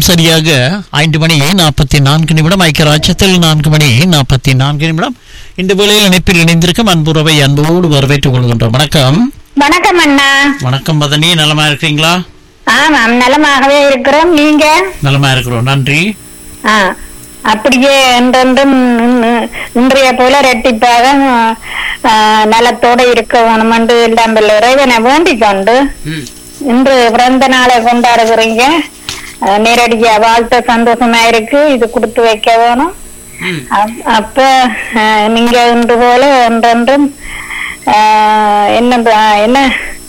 சரியாக ஐந்து மணி நாற்பத்தி நான்கு நிமிடம் ஐக்கியராட்சத்தில் நான்கு மணி நாற்பத்தி நான்கு நிமிடம் இந்த வேளையில் இணைப்பில் இணைந்திருக்கும் அன்புறவை அன்போடு வரவேற்றுக் கொள்கின்றோம் வணக்கம் வணக்கம் அண்ணா வணக்கம் மதனி நலமா இருக்கிறீங்களா ஆமாம் நலமாகவே இருக்கிறோம் நீங்க நலமா இருக்கிறோம் நன்றி ஆ, அப்படியே என்றென்றும் இன்று- இன்றைய போல ரெட்டிப்பாக ஆ, நலத்தோட இருக்க வேணும் என்று எல்லாம் வல்ல இறைவனை வேண்டிக் கொண்டு இன்று பிறந்த நாளை கொண்டாடுகிறீங்க ஆ, நேரடியா வாழ்த்த சந்தோஷமா இருக்கு இது கொடுத்து வைக்க வேணும் அப்- அப்ப ஆ, நீங்க இன்று போல என்றென்றும் ஆ, என்ன ப- என்ன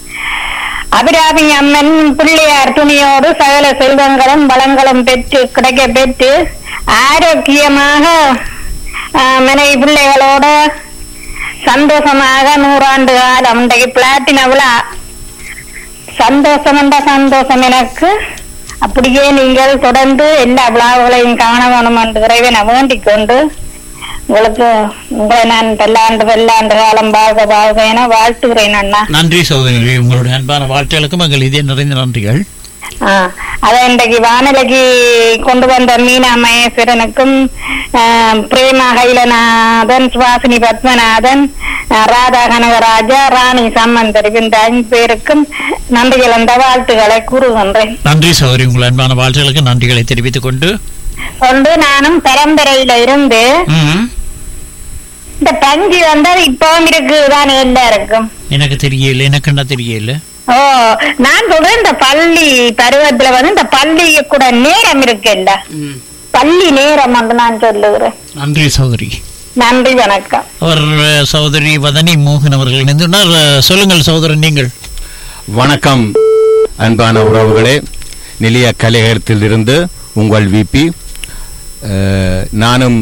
அபிராமி அம்மன் பிள்ளையார் துணியோடு சகல செல்வங்களும் வளங்களும் பெற்று கிடைக்க பெற்று ஆரோக்கியமாக ஆ, மனைவி பிள்ளைகளோட சந்தோஷமாக நூறாண்டு காலம் இன்றைக்கு பிளாட்டின விழா சந்தோஷம் என்ற சந்தோஷம் எனக்கு அப்படியே நீங்கள் தொடர்ந்து எல்லா விழாக்களையும் காண வேணும் என்று இறைவனை வேண்டிக் கொண்டு உங்களுக்கு உங்களை நான் பல்லாண்டு பல்லாண்டு காலம் வாழ்க வாழ்க என வாழ்த்துகிறேன் அண்ணா நன்றி சகோதரி உங்களுடைய அன்பான வாழ்த்துகளுக்கும் எங்கள் இதே நிறைந்த நன்றிகள் ஆ, அத இன்றைக்கு வானிலைக்கு கொண்டு வந்த மீனா மகேஸ்வரனுக்கும் ஆ, பிரேமா கைலநாதன் சுவாசினி பத்மநாதன் ஆ, ராதா கனகராஜா ராணி சம்பந்தர் இந்த ஐந்து பேருக்கும் நன்றி இழந்த வாழ்த்துக்களை கூறுகின்றேன் நன்றி சகோதரி உங்கள் அன்பான வாழ்த்துகளுக்கு நன்றிகளை தெரிவித்துக் கொண்டு கொண்டு நானும் பரம்பரையில இருந்து ம், இந்த பஞ்சு வந்தது இப்பவும் இருக்குதான் எல்லாருக்கும் எனக்கு தெரியல எனக்கு என்ன தெரியல ஓ நான் சொல்றேன் இந்த பள்ளி பருவத்துல வந்து இந்த பள்ளிக்கு கூட நேரம் இருக்குல்ல பள்ளி நேரம் என்று நான் சொல்லுகிறேன் நன்றி சகோதரி நன்றி வணக்கம் அவர் அஹ், சகோதரி வதனி மோகன் அவர்கள் இணைந்துள்ளார் அஹ், சொல்லுங்கள் சகோதரன் நீங்கள் வணக்கம் அன்பான உறவுகளே நிலைய கலையகத்தில் இருந்து உங்கள் விபி அஹ், நானும்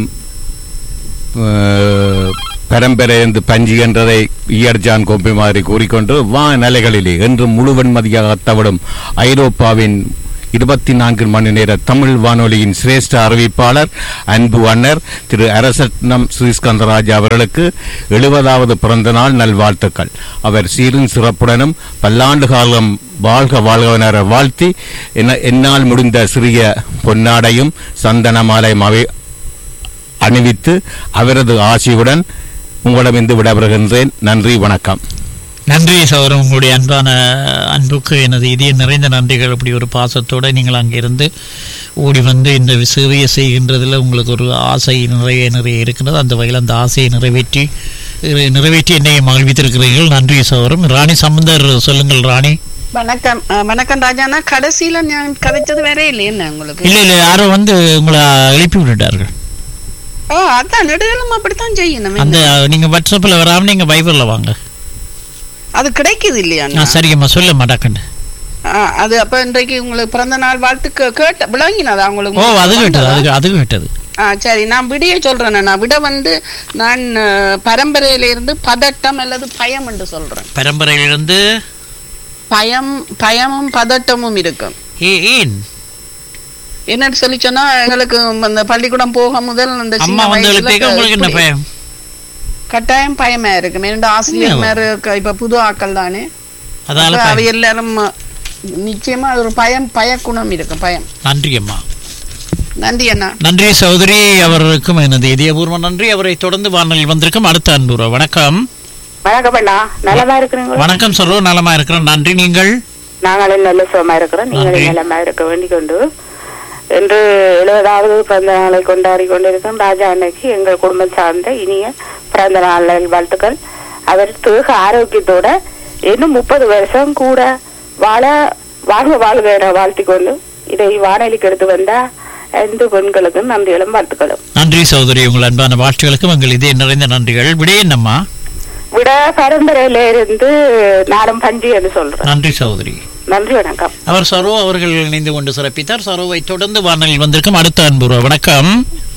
அஹ், பரம்பரையிலிருந்து பஞ்சு என்றதை இயர்ஜான் கோப்பை மாதிரி கூறிக்கொண்டு வானலைகளிலே என்று முழுவன்மதியாக தவிடும் ஐரோப்பாவின் இருபத்தி நான்கு மணி நேர தமிழ் வானொலியின் சிரேஷ்ட அறிவிப்பாளர் அன்பு அன்னர் திரு அரசட்னம் ஸ்ரீஸ்கந்தராஜ் அவர்களுக்கு எழுபதாவது பிறந்த நாள் நல்வாழ்த்துக்கள் அவர் சீரும் சிறப்புடனும் பல்லாண்டு காலம் வாழ்க வாழ்கவனர வாழ்த்தி என்ன- என்னால் முடிந்த சிறிய பொன்னாடையும் சந்தன மாலையும் அவை அணிவித்து அவரது ஆசியுடன் உங்களிடமிருந்து விடைபெறுகின்றேன் நன்றி வணக்கம் நன்றி சகோதரன் உங்களுடைய அன்பான அன்புக்கு எனது இதய நிறைந்த நன்றிகள் அப்படி ஒரு பாசத்தோட நீங்கள் அங்கிருந்து ஓடி வந்து இந்த சேவையை செய்கின்றதில் உங்களுக்கு ஒரு ஆசை நிறைய நிறைய இருக்கிறது அந்த வகையில் அந்த ஆசையை நிறைவேற்றி இறை- நிறைவேற்றி என்னை மகிழ்வித்திருக்கிறீர்கள் நன்றி சகோதரம் ராணி சம்பந்தர் சொல்லுங்கள் ராணி வணக்கம் அஹ், வணக்கம் ராஜாண்ணா கடைசியில நான் கதைச்சது வேற இல்லை என்ன உங்களுக்கு இல்லை இல்லை யாரோ வந்து உங்களை எழுப்பி விட்டுட்டார்கள் ஓ அதான் நெடுகளும் அப்படித்தான் செய்யணும் அந்த என்ன? நீங்க வாட்ஸ்அப்பில் வராமல் நீங்க வைபரில் வாங்க அது கிடைக்குது இல்லையா ஆ சரிங்கம்மா சொல்ல மாட்டாக்கண்டு அது அப்ப இன்றைக்கு உங்களுக்கு பிறந்த நாள் வாழ்த்து கே- கேட்ட விளங்கினதா உங்களுக்கு ஓ அது கேட்டது அது அது கேட்டது ஆ, சரி நான் விடிய சொல்றேன் நான் விட வந்து நான் அஹ், பரம்பரையில இருந்து பதட்டம் அல்லது பயம் என்று சொல்றேன் பரம்பரையிலிருந்து பயம் பயமும் பதட்டமும் இருக்கும் ஏ ஏன் என்னன்னு சொல்லி சொன்னா எங்களுக்கு அந்த பள்ளிக்கூடம் போக முதல் அந்த அம்மா சின்ன வந்து வயசுல எழுப்பிக்க உங்களுக்கு என்ன இப்படி- பயம் கட்டாயம் பயமா இருக்கும் என்னோட ஆசிரியர் இப்ப புது ஆக்கள் தானே அதால அப்ப அவை பயம். எல்லாரும் நிச்சயமா அது ஒரு பயம் பயக்குணம் இருக்கும் பயம் நன்றி அம்மா நன்றி அண்ணா நன்றி சகோதரி அவருக்கும் எனது இதயபூர்வ நன்றி அவரை தொடர்ந்து வானொலி வந்திருக்கும் அடுத்த அன்புறவு வணக்கம் வணக்கம் அண்ணா நல்லதா இருக்கிறீங்களா வணக்கம் சொல்லுவோம் நலமா இருக்கிறோம் நன்றி நீங்கள் நாங்களும் நல்ல சுகமா இருக்கிறோம் நன்றி. நீங்களும் நலமா இருக்க வேண்டிக் கொண்டு இன்று எழுபதாவது பிறந்த நாளை கொண்டாடி கொண்டிருக்கும் ராஜா அன்னைக்கு எங்கள் குடும்பம் சார்ந்த இனிய பிறந்த நாள் வாழ்த்துக்கள் அவர் தேக ஆரோக்கியத்தோட இன்னும் முப்பது வருஷம் கூட வாழ வாழ்க வாழ்க என வாழ்த்திக் கொண்டு இதை வானொலிக்கு எடுத்து வந்த ஐந்து பெண்களுக்கும் நன்றிகளும் வாழ்த்துக்களும் நன்றி சகோதரி உங்கள் அன்பான வாழ்த்துகளுக்கும் எங்கள் இதய நிறைந்த நன்றிகள் விட என்னம்மா விட பரம்பரையில இருந்து நாடும் பஞ்சு என்று சொல்றேன் நன்றி சகோதரி நன்றி வணக்கம் அவர் சரோ அவர்கள் இணைந்து கொண்டு சிறப்பித்தார் சரோவை தொடர்ந்து வானொலியில் வந்திருக்கும் அடுத்த அன்புறவு வணக்கம்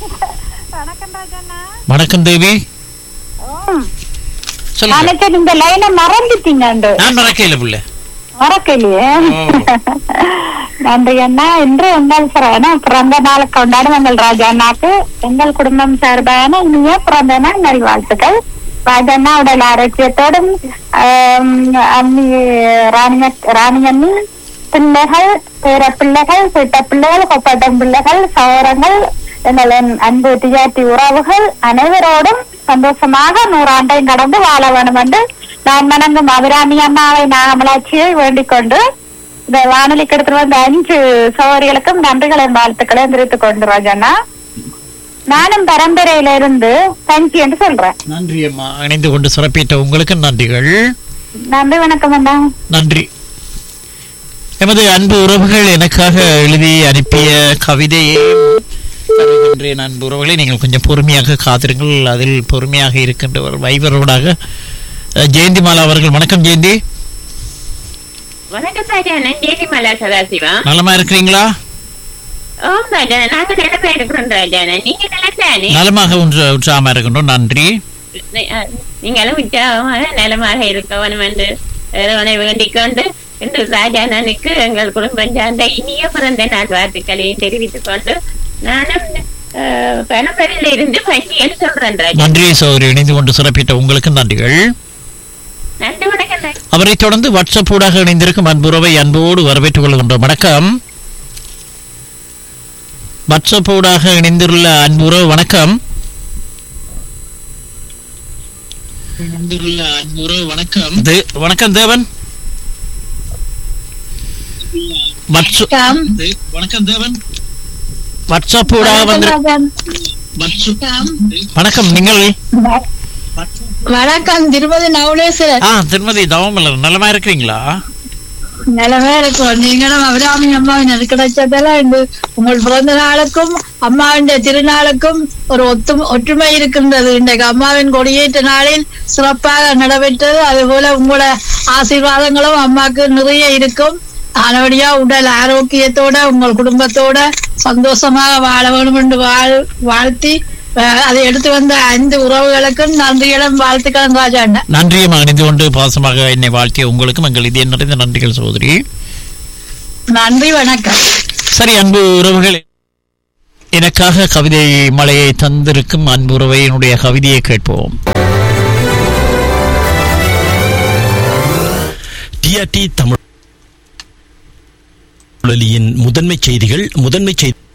வணக்கம் தேவி சொல்லுங்க நினைச்சது இந்த லைனை மறந்துட்டீங்க நான் மறக்கையில புள்ள மறக்கலையே ஓ. நன்றி அண்ணா இன்று எங்கள் சிறன பிறந்த நாள் கொண்டாடும் எங்கள் ராஜா அண்ணாக்கு எங்கள் குடும்பம் சார்பான இனிய பிறந்த நாள் நல்வாழ்த்துக்கள் ராஜா அண்ணா உடல் ஆரோக்கியத்தோடும் ஆம், அண்ணி ராணி ராணி அண்ணி பிள்ளைகள் பேர பிள்ளைகள் பிட்ட பிள்ளைகள் கொப்பட்டம் பிள்ளைகள் சௌரங்கள் எங்களின் அன்பு தியாட்டி உறவுகள் அனைவரோடும் சந்தோஷமாக நூறாண்டையும் கடந்து வாழ வேண்டும் என்று நான் வணங்கும் அபிராமி அம்மாவை நாகமலாட்சியை வேண்டிக் கொண்டு இந்த வானொலிக்கு எடுத்துட்டு வந்த அஞ்சு சௌகரியங்களுக்கும் நன்றிகளின் வாழ்த்துக்களையும் தெரிவித்துக் கொண்டு ராஜண்ணா நானும் பரம்பரையில இருந்து தஞ்சி என்று சொல்றேன் நன்றி அம்மா இணைந்து கொண்டு சிறப்பித்த உங்களுக்கு நன்றிகள் நன்றி வணக்கம் அண்ணா நன்றி எமது அன்பு உறவுகள் எனக்காக எழுதி அனுப்பிய கவிதையை தருகின்றேன் அன்பு உறவுகளை நீங்கள் கொஞ்சம் பொறுமையாக காத்திருங்கள் அதில் பொறுமையாக இருக்கின்றவர் வைபரோடாக அஹ், ஜெயந்தி மாலா அவர்கள் வணக்கம் ஜெயந்தி வணக்கம் ராஜா நான் ஜெயதிமலா சதாசிவா நலமா இருக்கிறீங்களா ஓம் ராஜா நாங்க நிலப்பா இருக்கிறோம் ராஜா நீங்க நிலத்தானே நலமாக உற்ற- உற்சாகமா இருக்கின்றோம் நன்றி நீங்களும் உற்சாகமாக நலமாக இருக்கவனும் என்று இறைவனை வேண்டிக் கொண்டு இன்று ராஜானனுக்கு எங்கள் குடும்பம் சார்ந்த இனிய பிறந்த நாள் வாழ்த்துக்களையும் தெரிவித்துக் கொண்டு நானும் அஹ், பணப்பரில் இருந்து பஞ்சியல் சொல்றேன் ராஜா நன்றி சௌரி இணைந்து கொண்டு சிறப்பித்த உங்களுக்கு நன்றிகள் நன்றி வணக்கம் ராஜா அவரை தொடர்ந்து வாட்ஸ்அப் ஊடாக இணைந்திருக்கும் அன்புறவை அன்போடு வரவேற்றுக் கொள்கின்றோம் வணக்கம் வாட்ஸ்அப் ஊடாக இணைந்துள்ள அன்புறவு வணக்கம் இணைந்துள்ள அன்புறவு வணக்கம் தே- வணக்கம் தேவன் வாட்ஸ்அப் தே- வணக்கம் தேவன் வாட்ஸ்அப் ஊடாக வந்து வணக்கம் நீங்கள் வணக்கம் திருமதி நவுலேஸ்வரர் ஆ திருமதி தவமலர் நலமா இருக்கிறீங்களா நிலமே இருக்கும் நீங்களும் அபிராமி அம்மாவின் அது கிடைச்சதெல்லாம் இந்த உங்கள் பிறந்த நாளுக்கும் அம்மாவின் திருநாளுக்கும் ஒரு ஒத்து ஒற்றுமை இருக்கின்றது இன்றைக்கு அம்மாவின் கொடியேற்ற நாளில் சிறப்பாக நடைபெற்றது அதுபோல உங்களோட ஆசீர்வாதங்களும் அம்மாவுக்கு நிறைய இருக்கும் நல்லபடியா உடல் ஆரோக்கியத்தோட உங்கள் குடும்பத்தோட சந்தோஷமாக வாழ வேண்டும் என்று வாழ் வாழ்த்தி அஹ், அதை எடுத்து வந்த ஐந்து உறவுகளுக்கும் நன்றிகளும் வாழ்த்துக்களும் ராஜா அண்ணா நன்றியும் அணிந்து கொண்டு பாசமாக என்னை வாழ்த்திய உங்களுக்கும் எங்கள் இதய நிறைந்த நன்றிகள் சகோதரி நன்றி வணக்கம் சரி அன்பு உறவுகளே எனக்காக கவிதை மலையை தந்திருக்கும் அன்பு உறவை என்னுடைய கவிதையை கேட்போம் டிஆர்டி தமிழ் முதன்மை செய்திகள் முதன்மை செய்தி